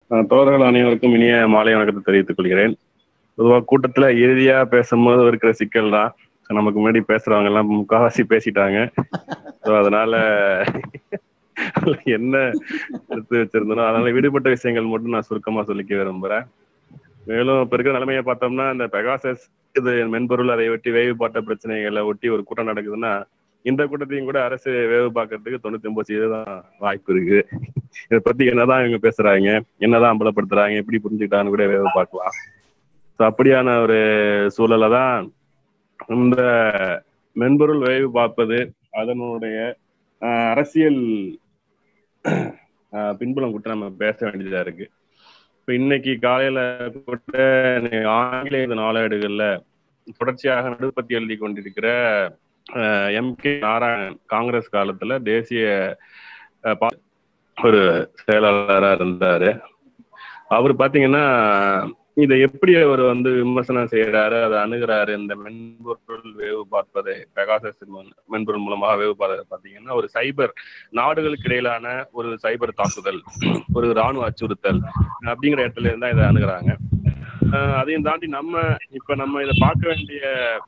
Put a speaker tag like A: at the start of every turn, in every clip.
A: அஹ் தோழர்கள் அனைவருக்கும் இனிய மாலை வணக்கத்தை தெரிவித்துக் கொள்கிறேன் பொதுவாக கூட்டத்துல இறுதியா பேசும்போது இருக்கிற சிக்கல் தான் நமக்கு முன்னாடி பேசுறவங்க எல்லாம் முக்காவாசி பேசிட்டாங்க ஸோ அதனால என்ன எடுத்து வச்சிருந்தனோ அதனால விடுபட்ட விஷயங்கள் மட்டும் நான் சுருக்கமா சொல்லிக்க விரும்புறேன் மேலும் இப்ப இருக்கிற நிலைமையை பார்த்தோம்னா இந்த பெகாசஸ் இது மென்பொருள் அதை ஒட்டி வேவு பாட்ட பிரச்சனைகளை ஒட்டி ஒரு கூட்டம் நடக்குதுன்னா இந்த கூட்டத்தையும் கூட அரசு வேவு பார்க்கறதுக்கு தொண்ணூத்தி ஒன்பது சதவீதம் வாய்ப்பு இருக்கு இதை பத்தி என்னதான் இவங்க பேசுறாங்க என்னதான் அம்பலப்படுத்துறாங்க எப்படி புரிஞ்சுக்கிட்டான்னு கூட வேவு பார்க்கலாம் ஸோ அப்படியான ஒரு சூழலை தான் இந்த மென்பொருள் வேவு பார்ப்பது அதனுடைய ஆஹ், அரசியல் ஆஹ், பின்புலம் கூட நம்ம பேச வேண்டியதா இருக்கு இப்ப இன்னைக்கு காலையில கூட ஆங்கிலேய நாளேடுகள்ல தொடர்ச்சியாக நடுப்பத்தி எழுதி கொண்டிருக்கிற எம் கே நாராயணன் காங்கிரஸ் காலத்துல தேசிய அஹ், பா- ஒரு செயலாளரா இருந்தாரு அவர் பாத்தீங்கன்னா இதை எப்படி அவர் வந்து விமர்சனம் செய்யறாரு அதை அணுகிறாரு இந்த மென்பொருள் வேவு பார்ப்பதை பெகாசஸ் மென்- மென்பொருள் மூலமாக வேவு பார்ப்பதை பாத்தீங்கன்னா ஒரு சைபர் நாடுகளுக்கு இடையிலான ஒரு சைபர் தாக்குதல் ஒரு ராணுவ அச்சுறுத்தல் அப்படிங்கிற இடத்துல இருந்தா இதை அணுகுறாங்க அஹ் அதையும் தாண்டி நம்ம இப்ப நம்ம இதை பார்க்க வேண்டிய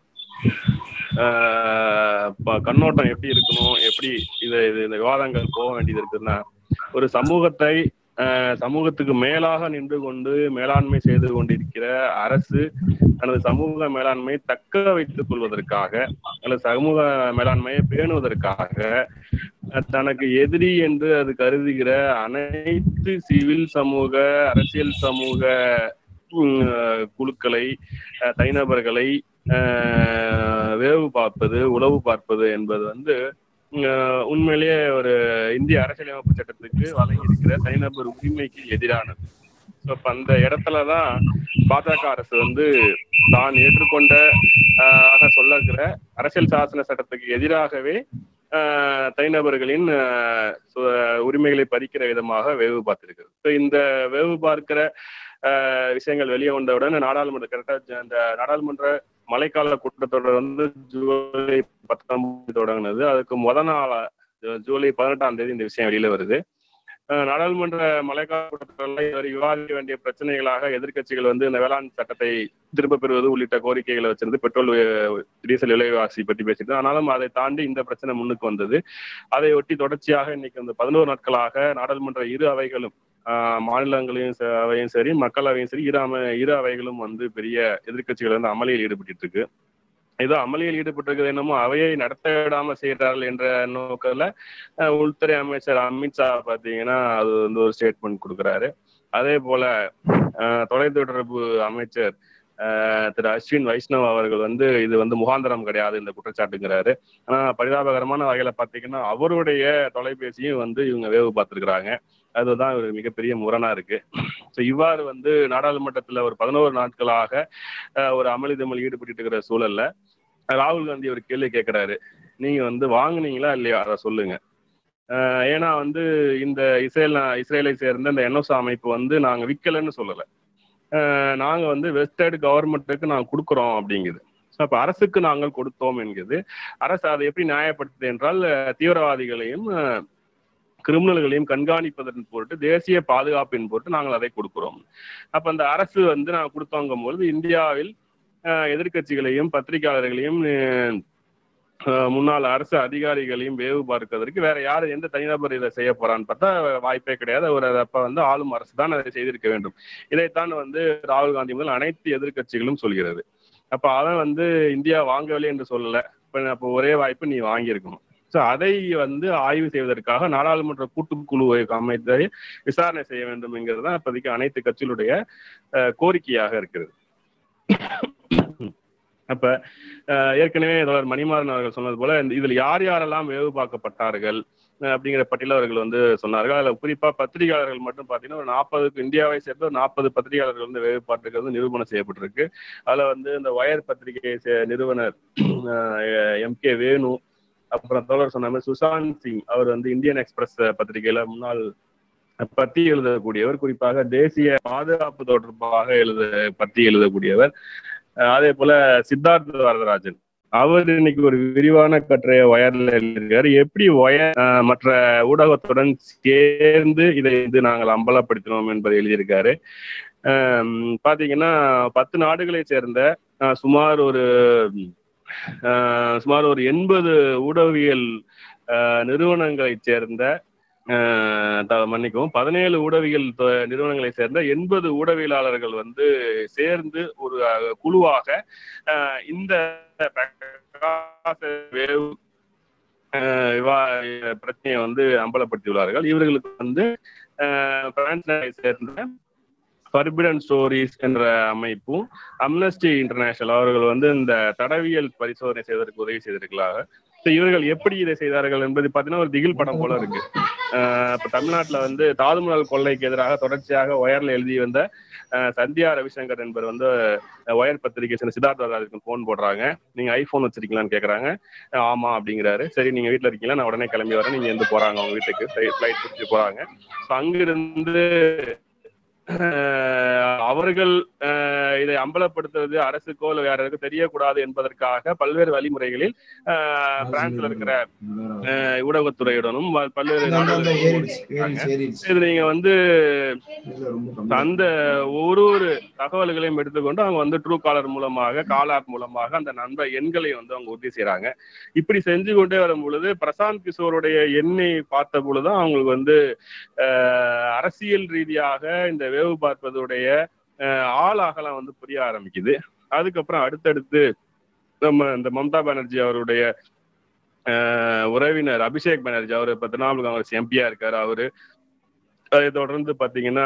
A: ஆஹ் ப- கண்ணோட்டம் எப்படி இருக்கணும் எப்படி இது இது இந்த விவாதங்கள் போக வேண்டியது இருக்குன்னா ஒரு சமூகத்தை ஆஹ் சமூகத்துக்கு மேலாக நின்று கொண்டு மேலாண்மை செய்து கொண்டிருக்கிற அரசு தனது சமூக மேலாண்மை தக்க வைத்துக் கொள்வதற்காக அல்லது சமூக மேலாண்மையை பேணுவதற்காக அஹ் தனக்கு எதிரி என்று அது கருதுகிற அனைத்து சிவில் சமூக அரசியல் சமூக உம், அஹ் குழுக்களை அஹ் தனிநபர்களை ஆஹ் வேவு பார்ப்பது உளவு பார்ப்பது என்பது வந்து ஆஹ் உண்மையிலேயே ஒரு இந்திய அரசியலமைப்பு சட்டத்துக்கு வழங்கி இருக்கிற தனிநபர் உரிமைக்கு எதிரானது ஸோ அப்ப அந்த இடத்துலதான் பாஜக அரசு வந்து தான் ஏற்றுக்கொண்ட ஆஹ் ஆக சொல்லுகிற அரசியல் சாசன சட்டத்துக்கு எதிராகவே ஆஹ் தனிநபர்களின் ஆஹ் சு- உரிமைகளை பறிக்கிற விதமாக வேவு பார்த்திருக்கிறது ஸோ இந்த வேவு பார்க்கிற ஆஹ் விஷயங்கள் வெளியே வந்தவுடன் நாடாளுமன்ற கரெக்டா அந்த நாடாளுமன்ற மழைக்கால கூட்டத்தொடர் வந்து ஜூலை பத்தொன்பது தொடங்கினது அதுக்கு முத நாள் ஜூ- ஜூலை பதினெட்டாம் தேதி இந்த விஷயம் வெளியில வருது அஹ் நாடாளுமன்ற மழைக்கால கூட்டத்தொடரில் இதுவரை விவாதிக்க வேண்டிய பிரச்சனைகளாக எதிர்க்கட்சிகள் வந்து இந்த வேளாண் சட்டத்தை திரும்ப பெறுவது உள்ளிட்ட கோரிக்கைகளை வச்சிருந்து பெட்ரோல் வி- டீசல் விலைவாசி பற்றி பேசிட்டு ஆனாலும் அதை தாண்டி இந்த பிரச்சனை முன்னுக்கு வந்தது அதை ஒட்டி தொடர்ச்சியாக இன்னைக்கு இந்த பதினோரு நாட்களாக நாடாளுமன்ற இரு அவைகளும் ஆஹ் மாநிலங்களையும் ச- அவையும் சரி மக்களவையும் சரி இரு அம இரு அவைகளும் வந்து பெரிய எதிர்க்கட்சிகள் வந்து அமளியில் ஈடுபட்டு இருக்கு ஏதோ அமளியில் ஈடுபட்டிருக்கிறது என்னமோ அவையை நடத்த விடாம செய்கிறார்கள் என்ற நோக்கில் அஹ், உள்துறை அமைச்சர் அமித்ஷா பாத்தீங்கன்னா அது வந்து ஒரு ஸ்டேட்மெண்ட் கொடுக்குறாரு அதே போல அஹ், தொலைத்தொடர்பு அமைச்சர் அஹ், திரு அஸ்வின் வைஷ்ணவ் அவர்கள் வந்து இது வந்து முகாந்திரம் கிடையாது இந்த குற்றச்சாட்டுங்கிறாரு ஆனா பரிதாபகரமான வகையில பாத்தீங்கன்னா அவருடைய தொலைபேசியும் வந்து இவங்க வேவு பார்த்திருக்கிறாங்க அதுதான் ஒரு மிகப்பெரிய முரணா இருக்கு ஸோ இவ்வாறு வந்து நாடாளுமன்றத்துல ஒரு பதினோரு நாட்களாக அஹ், ஒரு அமளி தமளி ஈடுபட்டு இருக்கிற சூழல்ல ராகுல் காந்தி ஒரு கேள்வி கேட்கிறாரு நீங்க வந்து வாங்குனீங்களா இல்லையா அதை சொல்லுங்க அஹ், ஏன்னா வந்து இந்த இஸ்ரேல் இஸ்ரேலை சேர்ந்த இந்த என்ஓசா அமைப்பு வந்து நாங்க விற்கலன்னு சொல்லல அஹ், நாங்க வந்து வெஸ்டர்டு கவர்மெண்ட்டுக்கு நாங்க கொடுக்குறோம் அப்படிங்குது ஸோ அப்போ அரசுக்கு நாங்கள் கொடுத்தோம் என்கிறது அரசு அதை எப்படி நியாயப்படுத்துது என்றால் அஹ், தீவிரவாதிகளையும் அஹ், கிரிமினல்களையும் கண்காணிப்பதன் பொருட்டு தேசிய பாதுகாப்பின் பொருட்டு நாங்கள் அதை கொடுக்கிறோம் அப்ப அந்த அரசு வந்து நாங்கள் கொடுத்தோங்கும் பொழுது இந்தியாவில் அஹ், எதிர்க்கட்சிகளையும் பத்திரிகையாளர்களையும் அஹ், அஹ், முன்னாள் அரசு அதிகாரிகளையும் வேவு பார்க்கிறதுக்கு வேற யாரு எந்த தனிநபர் இதை செய்ய போறான்னு பார்த்தா வாய்ப்பே கிடையாது அவர் அதை அப்ப வந்து ஆளும் அரசு தான் அதை செய்திருக்க வேண்டும் இதைத்தான் வந்து ராகுல் காந்தி முதல் அனைத்து எதிர்க்கட்சிகளும் சொல்கிறது அப்ப அவன் வந்து இந்தியா வாங்கவில்லை என்று சொல்லல இப்ப அப்போ ஒரே வாய்ப்பு நீ வாங்கியிருக்கணும் ஸோ அதை வந்து ஆய்வு செய்வதற்காக நாடாளுமன்ற கூட்டுக்குழுவை அமைத்து விசாரணை செய்ய வேண்டும் என்கிறது தான் இப்போதைக்கு அனைத்து கட்சிகளுடைய அஹ், கோரிக்கையாக இருக்கிறது அப்ப அஹ், ஏற்கனவே தொடர் மணிமாறன் அவர்கள் சொன்னது போல இந்த இதுல யார் யாரெல்லாம் வேவு பார்க்கப்பட்டார்கள் அஹ், அப்படிங்கிற பட்டியல அவர்கள் வந்து சொன்னார்கள் அதுல குறிப்பா பத்திரிகையாளர்கள் மட்டும் பாத்தீங்கன்னா ஒரு நாற்பதுக்கு இந்தியாவை சேர்ந்த ஒரு நாற்பது பத்திரிகையாளர்கள் வந்து வேவு பார்த்துக்கிறது நிரூபணம் செய்யப்பட்டிருக்கு அதுல வந்து இந்த வயர் பத்திரிகை சே- நிறுவனர் எம் கே வேணு அப்புறம் தோழர் சொன்ன மாதிரி சுஷாந்த் சிங் அவர் வந்து இந்தியன் எக்ஸ்பிரஸ் பத்திரிகையில முன்னாள் பத்தி எழுதக்கூடியவர் குறிப்பாக தேசிய பாதுகாப்பு தொடர்பாக எழுத பத்தி எழுதக்கூடியவர் அஹ் அதே போல சித்தார்த்த வரதராஜன் அவர் இன்னைக்கு ஒரு விரிவான கட்டுரைய ஒயர்ல எழுதியிருக்காரு எப்படி ஒயர் ஆஹ், மற்ற ஊடகத்துடன் சேர்ந்து இதை வந்து நாங்கள் அம்பலப்படுத்தினோம் என்பதை எழுதியிருக்காரு ஆம், பாத்தீங்கன்னா பத்து நாடுகளை சேர்ந்த ஆஹ், சுமார் ஒரு ஆஹ், சுமார் ஒரு எண்பது ஊடகவியல் ஆஹ், நிறுவனங்களைச் சேர்ந்த ஆஹ், த- மன்னிக்கவும் பதினேழு ஊடகவியல் தொ- நிறுவனங்களை சேர்ந்த எண்பது ஊடகவியலாளர்கள் வந்து சேர்ந்து ஒரு அஹ், குழுவாக ஆஹ், இந்த பிரகாச வேவ் ஆஹ், விவா- பிரச்சனையை வந்து அம்பலப்படுத்தியுள்ளார்கள் இவர்களுக்கு வந்து ஆஹ், பிரான்ஸ் நாட்டை சேர்ந்த ஃபர்பிடன் ஸ்டோரிஸ் என்ற அமைப்பும் அம்னஸ்டி இன்டர்நேஷனல் அவர்கள் வந்து இந்த தடவியல் பரிசோதனை செய்வதற்கு உதவி செய்திருக்கிறாங்க So, இவர்கள் எப்படி இதை செய்தார்கள் என்பது பார்த்தீங்கன்னா ஒரு திகில் படம் போல இருக்கு ஆஹ் இப்ப தமிழ்நாட்டுல வந்து தாதுமணல் கொள்ளைக்கு எதிராக தொடர்ச்சியாக ஒயர்ல எழுதி வந்த ஆஹ் சந்தியா ரவிசங்கர் என்பவர் வந்து அஹ், ஒயர் பத்திரிகை சேர்ந்த சித்தார்த்த ராஜுக்கு ஃபோன் போடுறாங்க நீங்க ஐபோன் வச்சிருக்கீங்களான்னு கேக்குறாங்க அஹ், ஆமா அப்படிங்கிறாரு சரி நீங்க வீட்ல இருக்கீங்களா நான் உடனே கிளம்பி வரேன் நீங்க எந்த போறாங்க அவங்க வீட்டுக்கு ஃபிளைட் பிடிச்சி போறாங்க So, அங்கிருந்து ஆஹ், அவர்கள் ஆஹ், இதை அம்பலப்படுத்துவது அரசுக்கோ இல்லை வேற யாருக்கும் தெரியக்கூடாது என்பதற்காக பல்வேறு வழிமுறைகளில் ஆஹ், பிரான்ஸ்ல இருக்கிற ஆஹ், ஊடகத்துறையுடனும் ப- பல்வேறு
B: அந்த- அந்த- அந்த
A: நாடுகளுடன்
B: ஏறிடுச்சு, ஏறிடுச்சு, ஏறிடுச்சு.
A: இது நீங்க வந்து
B: இதுல ரொம்ப கம்மியா
A: அந்த ஒரு ஒரு தகவல்களையும் எடுத்துக்கொண்டு அவங்க வந்து ட்ரூ காலர் மூலமாக கால் ஆப் மூலமாக அந்த நண்பர் எண்களை வந்து அவங்க உறுதி செய்றாங்க இப்படி செஞ்சு கொண்டே வரும் பொழுது பிரசாந்த் கிஷோருடைய எண்ணை பார்த்த பொழுதுதான் அவங்களுக்கு வந்து ஆஹ், அரசியல் ரீதியாக இந்த வேவு பார்ப்பதுடைய ஆஹ், ஆளாகலாம் வந்து புரிய ஆரம்பிக்குது அதுக்கப்புறம் அடுத்தடுத்து நம்ம இந்த மம்தா பானர்ஜி அவருடைய ஆஹ், உறவினர் அபிஷேக் பானர்ஜி அவர் இப்ப திரிணாமுல் காங்கிரஸ் எம்பியா இருக்காரு அவரு அதை தொடர்ந்து பாத்தீங்கன்னா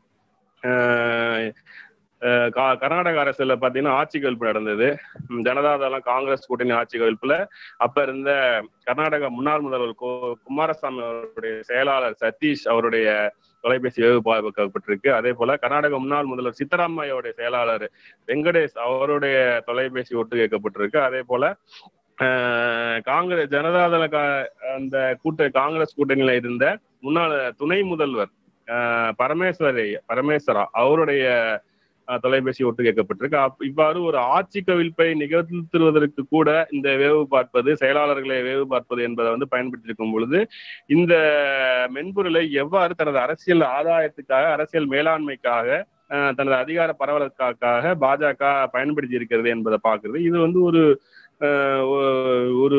A: ஆஹ் ஆஹ் கா- கர்நாடக அரசுல பாத்தீங்கன்னா ஆட்சி கவிழ்ப்பு நடந்தது ம், ஜனதாதளம் காங்கிரஸ் கூட்டணி ஆட்சி கவிழ்ப்புல அப்ப இருந்த கர்நாடக முன்னாள் முதல்வர் கு- குமாரசாமி அவருடைய செயலாளர் சதீஷ் அவருடைய தொலைபேசி வேவு பார்க்கப்பட்டிருக்கு அதே போல கர்நாடக முன்னாள் முதல்வர் சித்தராமையோடைய செயலாளர் வெங்கடேஷ் அவருடைய தொலைபேசி ஒட்டு கேட்கப்பட்டிருக்கு அதே போல ஆஹ் காங்கிரஸ் ஜனதாதள கா- அந்த கூட்ட காங்கிரஸ் கூட்டணியில இருந்த முன்னாள் துணை முதல்வர் ஆஹ் பரமேஸ்வரி பரமேஸ்வரா அவருடைய ஆஹ் தொலைபேசி ஒட்டு கேட்கப்பட்டிருக்கு அப்- இவ்வாறு ஒரு ஆட்சி கவிழ்ப்பை நிகழ்த்துவதற்கு கூட இந்த வேவு பார்ப்பது செயலாளர்களை வேவு பார்ப்பது என்பதை வந்து பயன்படுத்தியிருக்கும் பொழுது இந்த மென்பொருளை எவ்வாறு தனது அரசியல் ஆதாயத்துக்காக அரசியல் மேலாண்மைக்காக ஆஹ் தனது அதிகார பரவலுக்காக பாஜக பயன்படுத்தி இருக்கிறது என்பதை பார்க்கிறது இது வந்து ஒரு ஆஹ் ஒ- ஒரு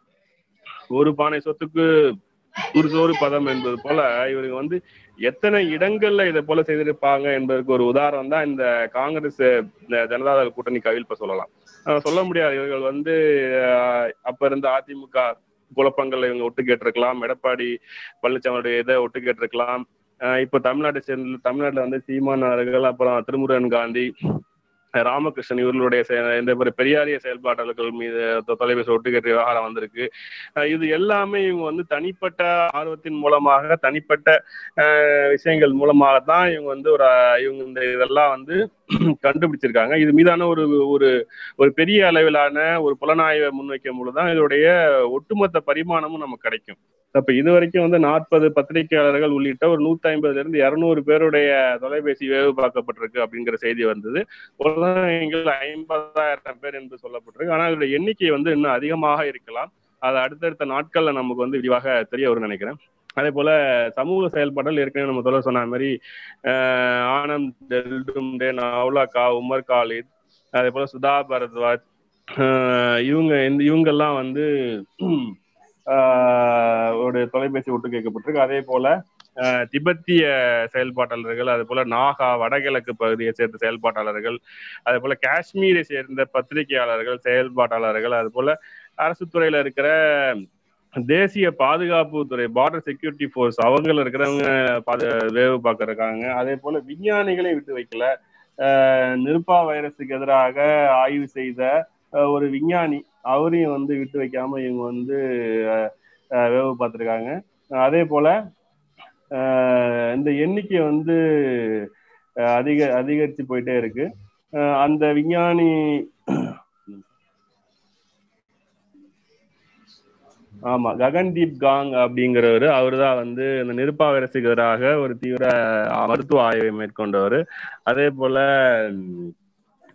A: ஒரு பானை சொத்துக்கு ஒரு சோறு பதம் என்பது போல இவருக்கு வந்து எத்தனை இடங்கள்ல இதை போல செய்திருப்பாங்க என்பதற்கு ஒரு உதாரணம் தான் இந்த காங்கிரஸ் இந்த ஜனதாதள கூட்டணி கவிழ்ப்ப சொல்லலாம் ஆஹ் சொல்ல முடியாது இவர்கள் வந்து ஆஹ் அப்ப இருந்த அதிமுக குழப்பங்களை இவங்க ஒட்டு கேட்டிருக்கலாம் எடப்பாடி பழனிசாமியுடைய இதை ஒட்டு கேட்டிருக்கலாம் ஆஹ் இப்ப தமிழ்நாட்டை சேர்ந்த தமிழ்நாட்டுல வந்து சீமான் அவர்கள் அப்புறம் திருமுருகன் காந்தி ராமகிருஷ்ணன் இவர்களுடைய செ- இந்த ஒரு பெரியாரிய செயல்பாட்டாளர்கள் மீது தொ- தொலைபேசி ஒட்டுக்கேட்ட விவகாரம் வந்திருக்கு அஹ் இது எல்லாமே இவங்க வந்து தனிப்பட்ட ஆர்வத்தின் மூலமாக தனிப்பட்ட அஹ், விஷயங்கள் மூலமாக தான் இவங்க வந்து ஒரு அஹ், இவங்க இந்த இதெல்லாம் வந்து கண்டுபிடிச்சிருக்காங்க இது மீதான ஒரு ஒரு ஒரு பெரிய அளவிலான ஒரு புலனாய்வை முன்வைக்கும் பொழுதுதான் இதோடைய ஒட்டுமொத்த பரிமாணமும் நமக்கு கிடைக்கும் அப்ப இது வரைக்கும் வந்து நாற்பது பத்திரிகையாளர்கள் உள்ளிட்ட ஒரு நூத்தி ஐம்பதுல இருந்து இருநூறு பேருடைய தொலைபேசி வேவு பார்க்கப்பட்டிருக்கு அப்படிங்கிற செய்தி வந்தது உலகங்கள் ஐம்பதாயிரம் பேர் என்று சொல்லப்பட்டிருக்கு ஆனால் இதோட எண்ணிக்கை வந்து இன்னும் அதிகமாக இருக்கலாம் அது அடுத்தடுத்த நாட்கள்ல நமக்கு வந்து விரிவாக தெரிய வரும்னு நினைக்கிறேன் அதே போல சமூக செயல்பாடுகள் ஏற்கனவே நம்ம சொல்ல சொன்ன மாதிரி ஆஹ் ஆனந்த் டெல்டும்டே நவுலா கா உமர் காலித் அதே போல சுதா பரத்வாஜ் ஆஹ் இவங்க இந்த இவங்கெல்லாம் வந்து ஆஹ் ஒரு தொலைபேசி ஒட்டு கேட்கப்பட்டிருக்கு அதே போல ஆஹ் திபெத்திய செயல்பாட்டாளர்கள் அதே போல நாகா வடகிழக்கு பகுதியை சேர்ந்த செயல்பாட்டாளர்கள் அதே போல காஷ்மீரை சேர்ந்த பத்திரிகையாளர்கள் செயல்பாட்டாளர்கள் அது போல அரசு துறையில இருக்கிற தேசிய பாதுகாப்பு துறை பார்டர் செக்யூரிட்டி ஃபோர்ஸ் அவங்கள இருக்கிறவங்க பாது- வேவு பார்க்க இருக்காங்க அதே போல விஞ்ஞானிகளை விட்டு வைக்கல ஆஹ் நிருப்பா வைரஸுக்கு எதிராக ஆய்வு செய்த ஆஹ் ஒரு விஞ்ஞானி அவரையும் வந்து விட்டு வைக்காம இவங்க வந்து ஆஹ் ஆஹ் வேவு பார்த்துருக்காங்க அதே போல ஆஹ் இந்த எண்ணிக்கை வந்து ஆஹ் அதிக அதிகரிச்சு போயிட்டே இருக்கு ஆஹ் அந்த விஞ்ஞானி ஆமா ககன்தீப் காங் அப்படிங்கிறவர் அவர் தான் வந்து இந்த நிருப்பா வைரஸுக்கு எதிராக ஒரு தீவிர மருத்துவ ஆய்வை மேற்கொண்டவர் அதே போல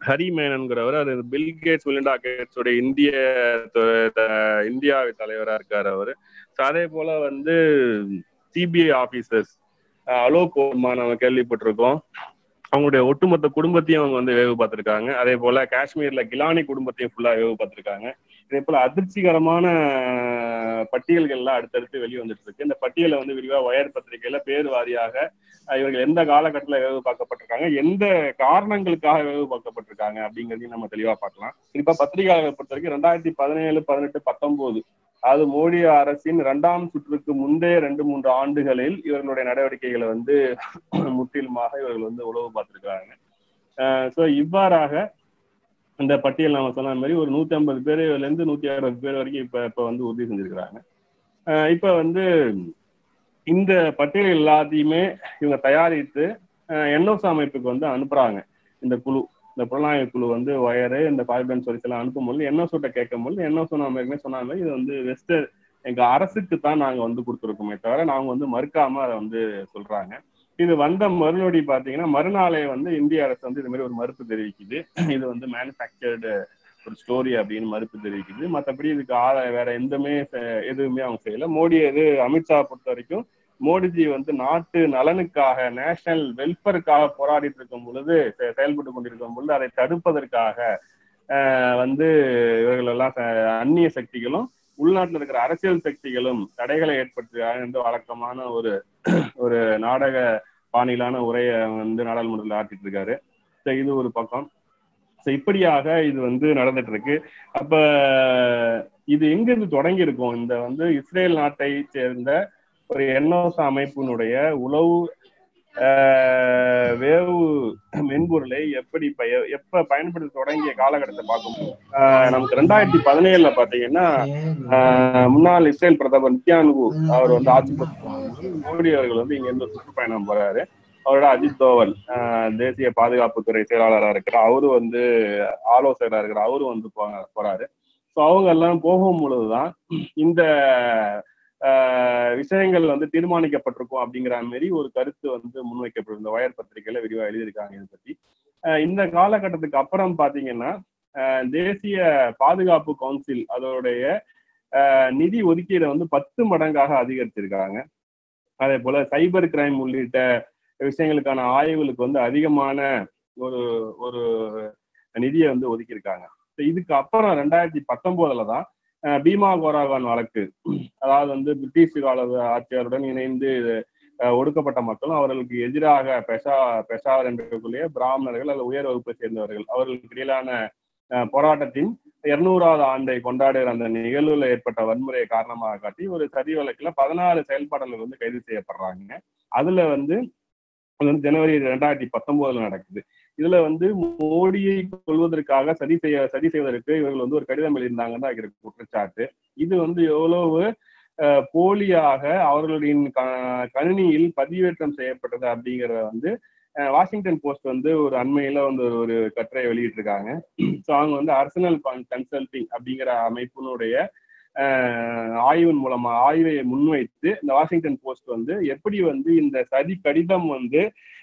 A: ஹரி மேனன்கிறவர் அது பில் கேட்ஸ் மிலிண்டா கேட்ஸோட இந்திய த- த- இந்தியா தலைவரா இருக்காரு அவரு So அதே போல வந்து சிபிஐ ஆபீசர்ஸ் அலோக் வர்மா நம்ம கேள்விப்பட்டிருக்கோம் அவங்களுடைய ஒட்டுமொத்த குடும்பத்தையும் அவங்க வந்து வேவு பார்த்திருக்காங்க அதே போல காஷ்மீர்ல கிலானி குடும்பத்தையும் ஃபுல்லா வேவு பார்த்திருக்காங்க இதே போல அதிர்ச்சிகரமான அஹ், பட்டியல்கள்லாம் அடுத்தடுத்து வெளியே வந்துட்டு இருக்கு இந்த பட்டியலை வந்து விரிவா வயர் பத்திரிகையில பேர் வாரியாக அஹ், இவர்கள் எந்த காலகட்டத்துல வேவு பார்க்கப்பட்டிருக்காங்க எந்த காரணங்களுக்காக வேவு பார்க்கப்பட்டிருக்காங்க அப்படிங்கிறதையும் நம்ம தெளிவா பார்க்கலாம் குறிப்பா பத்திரிகையாளர்களை பொறுத்த வரைக்கும் ரெண்டாயிரத்தி பதினேழு பதினெட்டு பத்தொன்பது அது மோடி அரசின் இரண்டாம் சுற்றுக்கு முந்தைய ரெண்டு மூன்று ஆண்டுகளில் இவர்களுடைய நடவடிக்கைகளை வந்து முற்றிலுமாக இவர்கள் வந்து உழவு பார்த்திருக்கிறாங்க ஸோ இவ்வாறாக இந்த பட்டியல் நாம சொன்ன மாதிரி ஒரு நூத்தி ஐம்பது பேர்ல இருந்து நூத்தி அறுபது பேர் வரைக்கும் இப்ப இப்ப வந்து உறுதி செஞ்சிருக்கிறாங்க அஹ் இப்ப வந்து இந்த பட்டியல் எல்லாத்தையுமே இவங்க தயாரித்து என்ஓஸ் அமைப்புக்கு வந்து அனுப்புறாங்க இந்த குழு இந்த புலனாய்வு குழு வந்து ஒயரு இந்த கார்பன் சொரிஸ் எல்லாம் அனுப்பும்போது என்ஓசோட்ட கேட்கும்போது என்ஓசோ நம்ம ஏற்கனவே சொன்ன மாதிரி இது வந்து வெஸ்ட் எங்க அரசுக்கு தான் நாங்க வந்து கொடுத்துருக்கோமே தவிர நாங்க வந்து மறுக்காம அதை வந்து சொல்றாங்க இது வந்த மறுநொடி பாத்தீங்கன்னா மறுநாளே வந்து இந்திய அரசு வந்து இது மாதிரி ஒரு மறுப்பு தெரிவிக்குது இது வந்து மேனுஃபேக்சர்டு ஒரு ஸ்டோரி அப்படின்னு மறுப்பு தெரிவிக்குது மற்றபடி இதுக்கு ஆள வேற எந்தமே செ- எதுவுமே அவங்க செய்யல மோடி இது அமித்ஷா பொறுத்த வரைக்கும் மோடிஜி வந்து நாட்டு நலனுக்காக நேஷனல் வெல்ஃபேருக்காக போராடிட்டு இருக்கும் பொழுது செ- செயல்பட்டு கொண்டிருக்கும் பொழுது அதை தடுப்பதற்காக ஆஹ், வந்து இவர்கள் எல்லாம் ச- அந்நிய சக்திகளும் உள்நாட்டில் இருக்கிற அரசியல் சக்திகளும் தடைகளை ஏற்படுத்துகிறாங்க என்று வழக்கமான ஒரு ஒரு நாடக பாணியிலான உரையை வந்து நாடாளுமன்றத்தில் ஆற்றிட்டு இருக்காரு So, இது ஒரு பக்கம் So, இப்படியாக இது வந்து நடந்துட்டு இருக்கு அப்ப இது எங்கிருந்து தொடங்கி இருக்கும் இந்த வந்து இஸ்ரேல் நாட்டை சேர்ந்த ஒரு என்ஓச அமைப்பினுடைய உளவு ஆஹ், வேவு மென்பொருளை எப்படி பய- எப்ப பயன்படுத்த தொடங்கிய காலகட்டத்தை பார்க்கும் ஆஹ், நமக்கு ரெண்டாயிரத்தி பதினேழுல பாத்தீங்கன்னா ஆஹ், முன்னாள் இஸ்ரேல் பிரதமர் நித்யானுகு அவர் வந்து ஆட்சி பொறுப்பு மோடி அவர்கள் வந்து இங்க இருந்து சுற்றுப்பயணம் போறாரு அவரோட அஜித் தோவல் ஆஹ், தேசிய பாதுகாப்புத்துறை செயலாளராக இருக்கிறார் அவரு வந்து ஆலோசகராக இருக்கிறார் அவரு வந்து போ- போறாரு ஸோ அவங்க எல்லாம் போகும் பொழுதுதான் இந்த ஆஹ், விஷயங்கள் வந்து தீர்மானிக்கப்பட்டிருக்கும் அப்படிங்கிற மாதிரி ஒரு கருத்து வந்து முன்வைக்கப்படும் இந்த வயர் பத்திரிகையில விரிவா எழுதியிருக்காங்க இதை பத்தி ஆஹ், இந்த காலகட்டத்துக்கு அப்புறம் பாத்தீங்கன்னா ஆஹ், தேசிய பாதுகாப்பு கவுன்சில் அதோடைய ஆஹ், நிதி ஒதுக்கீடை வந்து பத்து மடங்காக அதிகரிச்சிருக்காங்க அதே போல சைபர் கிரைம் உள்ளிட்ட விஷயங்களுக்கான ஆய்வுகளுக்கு வந்து அதிகமான ஒரு ஒரு நிதியை வந்து ஒதுக்கியிருக்காங்க So இதுக்கு அப்புறம் ரெண்டாயிரத்தி பத்தொன்பதுல தான் அஹ், பீமா கோராகான் வழக்கு அதாவது வந்து பிரிட்டிஷ் கால ஆட்சியாளருடன் இணைந்து அஹ், ஒடுக்கப்பட்ட மக்களும் அவர்களுக்கு எதிராக பெஷா பெஷாவர் என்றக்கூடிய பிராமணர்கள் அல்லது உயர் வகுப்பை சேர்ந்தவர்கள் அவர்களுக்கு இடையிலான அஹ், போராட்டத்தின் இருநூறாவது ஆண்டை கொண்டாடுகிற அந்த நிகழ்வுல ஏற்பட்ட வன்முறையை காரணமாக காட்டி ஒரு சதி வழக்குல பதினாறு செயல்பாடுகள் வந்து கைது செய்யப்படுறாங்க அதுல வந்து அது வந்து ஜனவரி ரெண்டாயிரத்தி பத்தொன்பதுல நடக்குது இதுல வந்து மோடியை கொள்வதற்காக சதி செய்ய சதி செய்வதற்கு இவர்கள் வந்து ஒரு கடிதம் எழுதியிருந்தாங்கன்னு தான் இருக்கு குற்றச்சாட்டு இது வந்து எவ்வளவு அஹ், போலியாக அவர்களுடைய க- கணினியில் பதிவேற்றம் செய்யப்பட்டது அப்படிங்கறத வந்து அஹ், வாஷிங்டன் போஸ்ட் வந்து ஒரு அண்மையில வந்து ஒரு ஒரு கட்டுரை வெளியிட்டிருக்காங்க ஸோ அவங்க வந்து அர்சனல் கன்சல்டிங் அப்படிங்கிற அமைப்பினுடைய அஹ், ஆய்வின் மூலமா ஆய்வை முன்வைத்து இந்த வாஷிங்டன் போஸ்ட் வந்து எப்படி வந்து இந்த சதி கடிதம் வந்து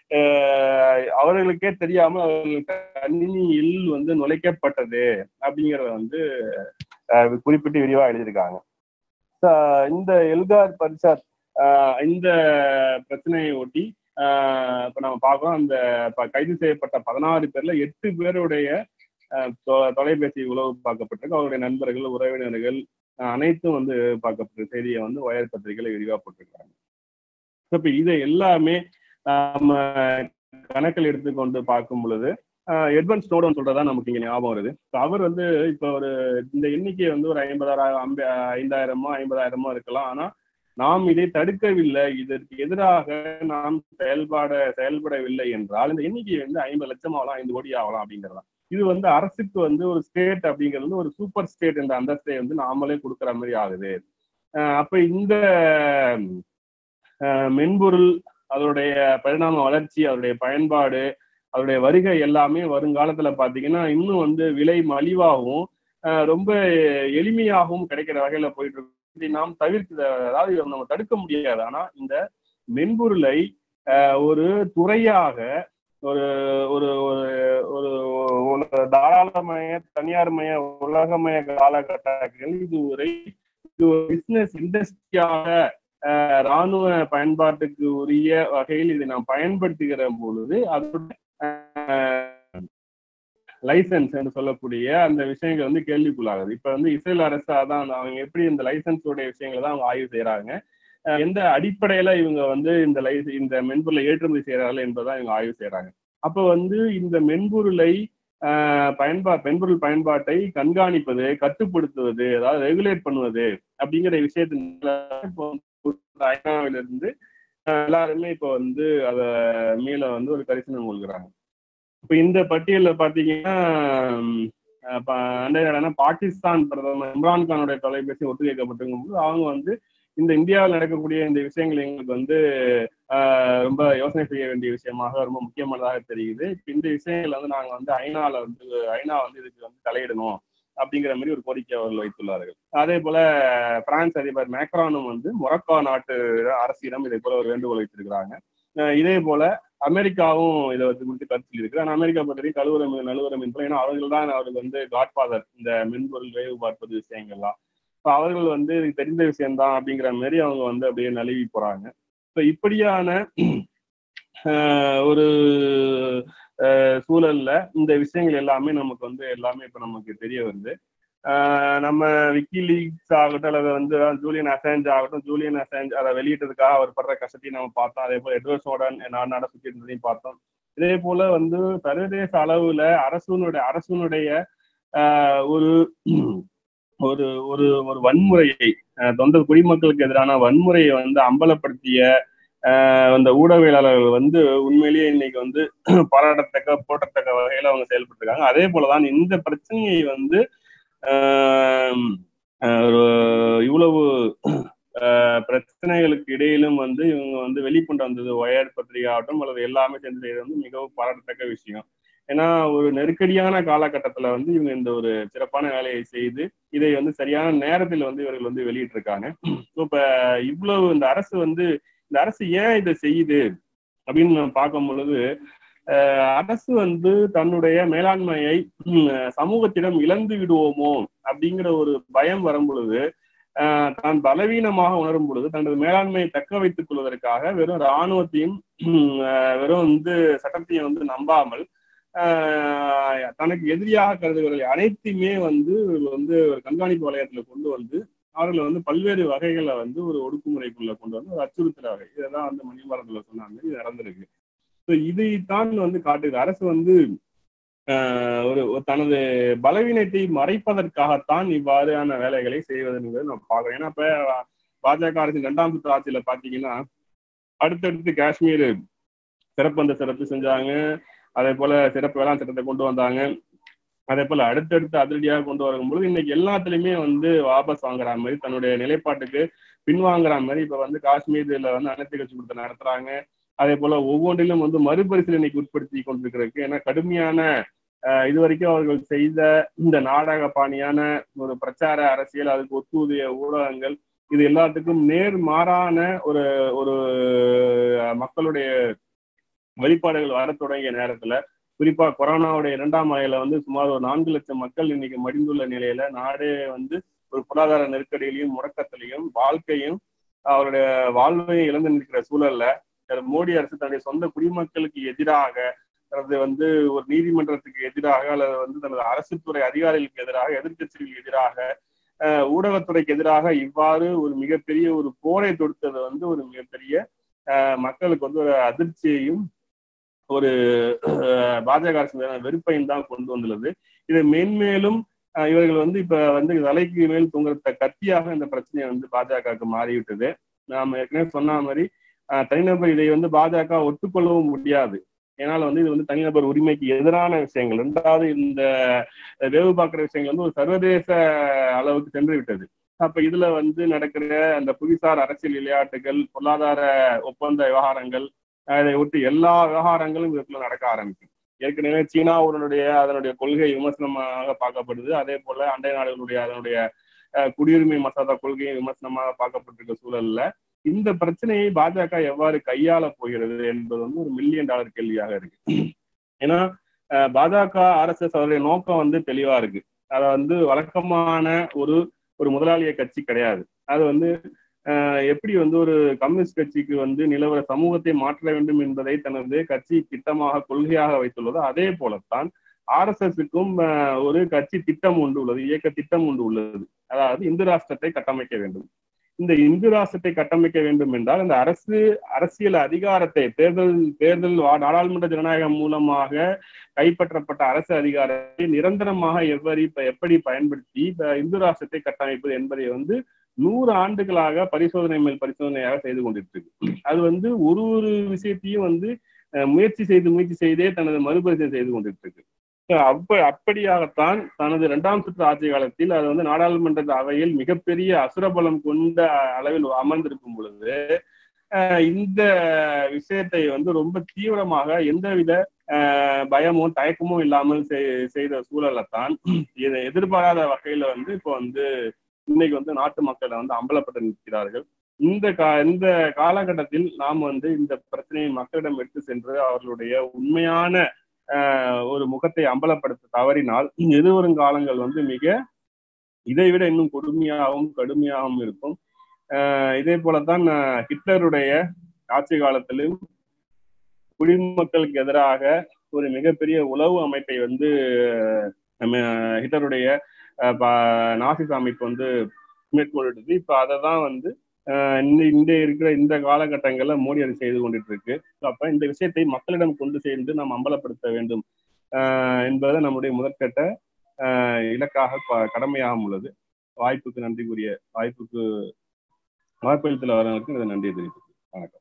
A: அஹ், அவர்களுக்கே தெரியாமல் அவர்கள் கணினியில் வந்து நுழைக்கப்பட்டது அப்படிங்கறத வந்து அஹ், குறிப்பிட்டு விரிவா எழுதியிருக்காங்க So, இந்த எல்கார் பரிசாத் அஹ், இந்த பிரச்சனையை ஒட்டி அஹ், இப்ப நம்ம பார்க்கிறோம் அந்த ப- கைது செய்யப்பட்ட பதினாறு பேர்ல எட்டு பேருடைய அஹ், தொ- தொலைபேசி உளவு பார்க்கப்பட்டிருக்கு அவருடைய நண்பர்கள் உறவினர்கள் அஹ், அனைத்தும் வந்து பார்க்கப்பட்ட செய்தியை வந்து வயர் பத்திரிகையில விரிவா போட்டிருக்காங்க So, இப்ப இதை எல்லாமே நம்ம கணக்கில் எடுத்துக்கொண்டு பார்க்கும் பொழுது அஹ், எட்வர்ட் ஸ்னோடன் சொல்றதா நமக்கு இங்க ஞாபகம் வருது So, அவர் வந்து இப்ப ஒரு இந்த எண்ணிக்கை வந்து ஒரு ஐம்பதாயிரம் ஐம்ப ஐந்தாயிரமோ ஐம்பதாயிரமோ இருக்கலாம் ஆனா நாம் இதை தடுக்கவில்லை இதற்கு எதிராக நாம் செயல்பாட செயல்படவில்லை என்றால் இந்த எண்ணிக்கை வந்து ஐம்பது லட்சம் ஆகலாம் ஐந்து கோடி ஆகலாம் அப்படிங்கிறதா இது வந்து அரசுக்கு வந்து ஒரு ஸ்டேட் அப்படிங்கிறது வந்து ஒரு சூப்பர் ஸ்டேட் என்ற அந்தஸ்தை வந்து நாமளே கொடுக்குற மாதிரி ஆகுது அஹ் அப்ப இந்த அஹ், மென்பொருள் அதனுடைய பரிணாம வளர்ச்சி அதனுடைய பயன்பாடு அதனுடைய வருகை எல்லாமே வருங்காலத்துல பாத்தீங்கன்னா இன்னும் வந்து விலை மலிவாகவும் அஹ், ரொம்ப எளிமையாகவும் கிடைக்கிற வகையில போயிட்டு இருக்கு இதை நாம் தவிர்க்க அதாவது இதை நம்ம தடுக்க முடியாது ஆனா இந்த மென்பொருளை அஹ், ஒரு துறையாக ஒரு ஒரு ஒரு ஒரு தாராளமய தனியார்மய உலகமய காலகட்டங்கள் இது ஒரு இது ஒரு பிசினஸ் இண்டஸ்ட்ரியாக ராணுவ பயன்பாட்டுக்கு உரிய வகையில் இதை நாம் பயன்படுத்துகிற பொழுது அதோட லைசன்ஸ் என்று சொல்லக்கூடிய அந்த விஷயங்கள் வந்து கேள்விக்குள்ளாகுது இப்ப வந்து இஸ்ரேல் அரசு அதான் அவங்க எப்படி இந்த லைசன்ஸ் உடைய விஷயங்களை தான் அவங்க ஆய்வு செய்யறாங்க எந்த அடிப்படையில இவங்க வந்து இந்த லைஸ் இந்த மென்பொருளை ஏற்றுமதி செய்யறார்கள் என்பதான் இவங்க ஆய்வு செய்யறாங்க அப்ப வந்து இந்த மென்பொருளை பயன்பா மென்பொருள் பயன்பாட்டை கண்காணிப்பது கட்டுப்படுத்துவது அதாவது ரெகுலேட் பண்ணுவது அப்படிங்கிற விஷயத்தினால இப்போ ஐநாவிலிருந்து எல்லாருமே இப்போ வந்து அத மேல வந்து ஒரு கரிசனம் கொள்கிறாங்க இப்ப இந்த பட்டியல்ல பாத்தீங்கன்னா அண்டை நாடான பாகிஸ்தான் பிரதமர் இம்ரான்கானுடைய தொலைபேசி ஒத்து கேட்கப்பட்டிருக்கும் போது அவங்க வந்து இந்த இந்தியாவில் நடக்கக்கூடிய இந்த விஷயங்கள் எங்களுக்கு வந்து ரொம்ப யோசனை செய்ய வேண்டிய விஷயமாக ரொம்ப முக்கியமானதாக தெரியுது இந்த விஷயங்கள் வந்து நாங்க வந்து ஐநால வந்து ஐநா வந்து இதுக்கு வந்து தலையிடணும் அப்படிங்கிற மாதிரி ஒரு கோரிக்கை அவர்கள் வைத்துள்ளார்கள் அதே போல பிரான்ஸ் அதிபர் மேக்ரானும் வந்து மொரக்கோ நாட்டு அரசிடம் இதே போல ஒரு வேண்டுகோள் வைத்திருக்கிறாங்க இதே போல அமெரிக்காவும் இதை வந்து குறித்து கருத்தில் இருக்கு ஆனால் அமெரிக்கா பொறுத்தவரைக்கும் கழுவுரம் நழுவுரம் என்பது ஏன்னா அவர்கள் தான் அவருக்கு வந்து காட்ஃபாதர் இந்த மென்பொருள் விரைவு பார்ப்பது விஷயங்கள்லாம் ஸோ அவர்கள் வந்து தெரிந்த விஷயம்தான் அப்படிங்கிற மாதிரி அவங்க வந்து அப்படியே நழுவி போறாங்க ஸோ இப்படியான ஒரு சூழல்ல இந்த விஷயங்கள் எல்லாமே நமக்கு வந்து எல்லாமே இப்ப நமக்கு தெரிய வருது நம்ம விக்கி லீக்ஸ் ஆகட்டும் அல்லது வந்து ஜூலியன் அசேஞ்ச் ஆகட்டும் ஜூலியன் அசேஞ்ச் அதை வெளியிட்டதுக்காக அவர் படுற கஷ்டத்தையும் நம்ம பார்த்தோம் அதே போல எட்வர்ட் சோடன் நாடு நாட சுற்றி இருந்ததையும் பார்த்தோம் இதே போல வந்து சர்வதேச அளவுல அரசுனுடைய அரசுனுடைய ஒரு ஒரு ஒரு ஒரு வன்முறையை தொந்த குடிமக்களுக்கு எதிரான வன்முறையை வந்து அம்பலப்படுத்திய அந்த ஊடகவியலாளர்கள் வந்து உண்மையிலேயே இன்னைக்கு வந்து பாராட்டத்தக்க போட்டத்தக்க வகையில அவங்க செயல்பட்டுருக்காங்க அதே போலதான் இந்த பிரச்சனையை வந்து இவ்வளவு பிரச்சனைகளுக்கு இடையிலும் வந்து இவங்க வந்து வெளிக்கொண்டு வந்தது ஒயர் பத்திரிகை ஆகட்டும் அல்லது எல்லாமே சேர்ந்து செய்யறது வந்து மிகவும் பாராட்டத்தக்க விஷயம் ஏன்னா ஒரு நெருக்கடியான காலகட்டத்துல வந்து இவங்க இந்த ஒரு சிறப்பான வேலையை செய்து இதை வந்து சரியான நேரத்தில் வந்து இவர்கள் வந்து வெளியிட்டிருக்காங்க ஸோ இப்ப இவ்வளவு இந்த அரசு வந்து இந்த அரசு ஏன் இதை செய்யுது அப்படின்னு நம்ம பார்க்கும் பொழுது அரசு வந்து தன்னுடைய மேலாண்மையை சமூகத்திடம் இழந்து விடுவோமோ அப்படிங்கிற ஒரு பயம் வரும் பொழுது தான் பலவீனமாக உணரும் பொழுது தனது மேலாண்மையை தக்க வைத்துக் கொள்வதற்காக வெறும் இராணுவத்தையும் வெறும் வந்து சட்டத்தையும் வந்து நம்பாமல் தனக்கு எதிரியாக கருதுகிறவர்களை அனைத்தையுமே வந்து வந்து ஒரு கண்காணிப்பு வளையத்துல கொண்டு வந்து அவர்களை வந்து பல்வேறு வகைகளை வந்து ஒரு ஒடுக்குமுறைக்குள்ள கொண்டு வந்து ஒரு அச்சுறுத்தல் வகை இதெல்லாம் வந்து மணிமரத்துல சொன்னாங்க இது நடந்திருக்கு ஸோ இதைத்தான் வந்து காட்டுது அரசு வந்து ஒரு தனது பலவீனத்தை மறைப்பதற்காகத்தான் இவ்வாறான வேலைகளை செய்வதுங்கிறது நம்ம பார்க்கிறோம் ஏன்னா இப்ப பாஜக அரசின் இரண்டாம் சுற்று ஆட்சியில பாத்தீங்கன்னா அடுத்தடுத்து காஷ்மீர் சிறப்பு அந்த சிறப்பு செஞ்சாங்க அதே போல சிறப்பு வேளாண் சட்டத்தை கொண்டு வந்தாங்க அதே போல அடுத்தடுத்து அதிரடியாக கொண்டு வரும்பொழுது இன்னைக்கு எல்லாத்துலயுமே வந்து வாபஸ் வாங்குற மாதிரி தன்னுடைய நிலைப்பாட்டுக்கு பின்வாங்குற மாதிரி இப்ப வந்து காஷ்மீர்ல வந்து அனைத்து கட்சி கொடுத்து நடத்துறாங்க அதே போல ஒவ்வொன்றிலும் வந்து மறுபரிசீலனைக்கு உட்படுத்தி கொண்டிருக்கிறதுக்கு ஏன்னா கடுமையான இது வரைக்கும் அவர்கள் செய்த இந்த நாடக பாணியான ஒரு பிரச்சார அரசியல் அதுக்கு ஒத்துழைய ஊடகங்கள் இது எல்லாத்துக்கும் நேர் மாறான ஒரு ஒரு மக்களுடைய வெளிப்பாடுகள் வர தொடங்கிய நேரத்துல குறிப்பா கொரோனாவுடைய இரண்டாம் அலையில வந்து சுமார் ஒரு நான்கு லட்சம் மக்கள் இன்னைக்கு மடிந்துள்ள நிலையில நாடே வந்து ஒரு பொருளாதார நெருக்கடியிலையும் முடக்கத்திலையும் வாழ்க்கையும் அவருடைய வாழ்வையும் இழந்து நிற்கிற சூழல்ல மோடி அரசு தன்னுடைய சொந்த குடிமக்களுக்கு எதிராக அல்லது வந்து ஒரு நீதிமன்றத்துக்கு எதிராக அல்லது வந்து தனது அரசு துறை அதிகாரிகளுக்கு எதிராக எதிர்கட்சிகளுக்கு எதிராக ஊடகத்துறைக்கு எதிராக இவ்வாறு ஒரு மிகப்பெரிய ஒரு போரை தொடுத்தது வந்து ஒரு மிகப்பெரிய மக்களுக்கு வந்து ஒரு அதிர்ச்சியையும் ஒரு பாஜக அரசு வெறுப்பையும் தான் கொண்டு வந்துள்ளது இது மேன்மேலும் இவர்கள் வந்து இப்ப வந்து தலைக்கு மேல் தூங்குற கத்தியாக இந்த பிரச்சனையை வந்து பாஜகவுக்கு மாறிவிட்டது நாம ஏற்கனவே சொன்ன மாதிரி தனிநபர் இதை வந்து பாஜக ஒத்துக்கொள்ளவும் முடியாது ஏன்னால வந்து இது வந்து தனிநபர் உரிமைக்கு எதிரான விஷயங்கள் ரெண்டாவது இந்த வேவு பார்க்கிற விஷயங்கள் வந்து ஒரு சர்வதேச அளவுக்கு சென்று விட்டது அப்ப இதுல வந்து நடக்கிற அந்த புவிசார் அரசியல் விளையாட்டுகள் பொருளாதார ஒப்பந்த விவகாரங்கள் இதை ஒட்டி எல்லா விவகாரங்களும் இதுக்குள்ள நடக்க ஆரம்பிக்கும் ஏற்கனவே சீனாவுடைய அதனுடைய கொள்கை விமர்சனமாக பார்க்கப்படுது அதே போல அண்டை நாடுகளுடைய அதனுடைய குடியுரிமை மசோதா கொள்கையும் விமர்சனமாக பார்க்கப்பட்டிருக்க சூழல்ல இந்த பிரச்சனையை பாஜக எவ்வாறு கையாள போகிறது என்பது வந்து ஒரு மில்லியன் டாலர் கேள்வியாக இருக்கு ஏன்னா அஹ், பாஜக ஆர்எஸ்எஸ் அவருடைய நோக்கம் வந்து தெளிவா இருக்கு அதை வந்து வழக்கமான ஒரு ஒரு முதலாளிய கட்சி கிடையாது அது வந்து அஹ், எப்படி வந்து ஒரு கம்யூனிஸ்ட் கட்சிக்கு வந்து நிலவர சமூகத்தை மாற்ற வேண்டும் என்பதை தனது கட்சி திட்டமாக கொள்கையாக வைத்துள்ளதோ அதே போலத்தான் ஆர்எஸ்எஸ்க்கும் ஒரு கட்சி திட்டம் ஒன்று உள்ளது இயக்க திட்டம் ஒன்று உள்ளது அதாவது இந்து ராஷ்டிரத்தை கட்டமைக்க வேண்டும் இந்த இந்து ராஷ்டிரத்தை கட்டமைக்க வேண்டும் என்றால் இந்த அரசு அரசியல் அதிகாரத்தை தேர்தல் தேர்தல் வா- நாடாளுமன்ற ஜனநாயகம் மூலமாக கைப்பற்றப்பட்ட அரசு அதிகாரத்தை நிரந்தரமாக எவ்வரி எப்படி பயன்படுத்தி இப்ப இந்து ராஷ்டிரத்தை கட்டமைப்பது என்பதை வந்து நூறு ஆண்டுகளாக பரிசோதனை மேல் பரிசோதனையாக செய்து கொண்டிருக்கு அது வந்து ஒரு ஒரு விஷயத்தையும் வந்து அஹ், முயற்சி செய்து முயற்சி செய்தே தனது மறுபரிசீலனை செய்து கொண்டிருக்கு So, அப்ப அப்படியாகத்தான் தனது இரண்டாம் சுற்று ஆட்சி காலத்தில் அது வந்து நாடாளுமன்ற அவையில் மிகப்பெரிய அசுரபலம் கொண்ட அளவில் அமர்ந்திருக்கும் பொழுது அஹ், இந்த விஷயத்தை வந்து ரொம்ப தீவிரமாக எந்தவித அஹ், பயமோ தயக்கமோ இல்லாமல் செய்- செய்த சூழலை தான் இதை எதிர்பாராத வகையில வந்து இப்போ வந்து இன்னைக்கு வந்து நாட்டு மக்களை வந்து அம்பலப்பட்டு நிற்கிறார்கள் இந்த கா இந்த காலகட்டத்தில் நாம் வந்து இந்த பிரச்சனையை மக்களிடம் எடுத்து சென்று அவர்களுடைய உண்மையான ஆஹ், ஒரு முகத்தை அம்பலப்படுத்த தவறினால் எதிர்வரும் காலங்கள் வந்து மிக இதைவிட இன்னும் கொடுமையாகவும் கடுமையாகவும் இருக்கும் ஆஹ், இதே போலத்தான் ஆஹ், ஹிட்லருடைய ஆட்சி காலத்திலும் குடிமக்களுக்கு எதிராக ஒரு மிகப்பெரிய உளவு அமைப்பை வந்து நம்ம ஹிட்லருடைய ஆஹ், ப- நாசிச அமைப்பு வந்து மேற்கொண்டுட்டு இப்ப அதை தான் வந்து ஆஹ், இந்த இந்த இருக்கிற இந்த காலகட்டங்கள்ல மோடி அதை செய்து கொண்டுட்டு இருக்கு அப்ப இந்த விஷயத்தை மக்களிடம் கொண்டு சேர்ந்து நாம் அம்பலப்படுத்த வேண்டும் ஆஹ், என்பது நம்முடைய முதற்கட்ட ஆஹ், இலக்காக ப- கடமையாக உள்ளது வாய்ப்புக்கு நன்றி கூறிய வாய்ப்புக்கு வாய்ப்பளித்தல் வரவங்களுக்கு இதை நன்றி தெரிவித்துக்கிறேன் வணக்கம்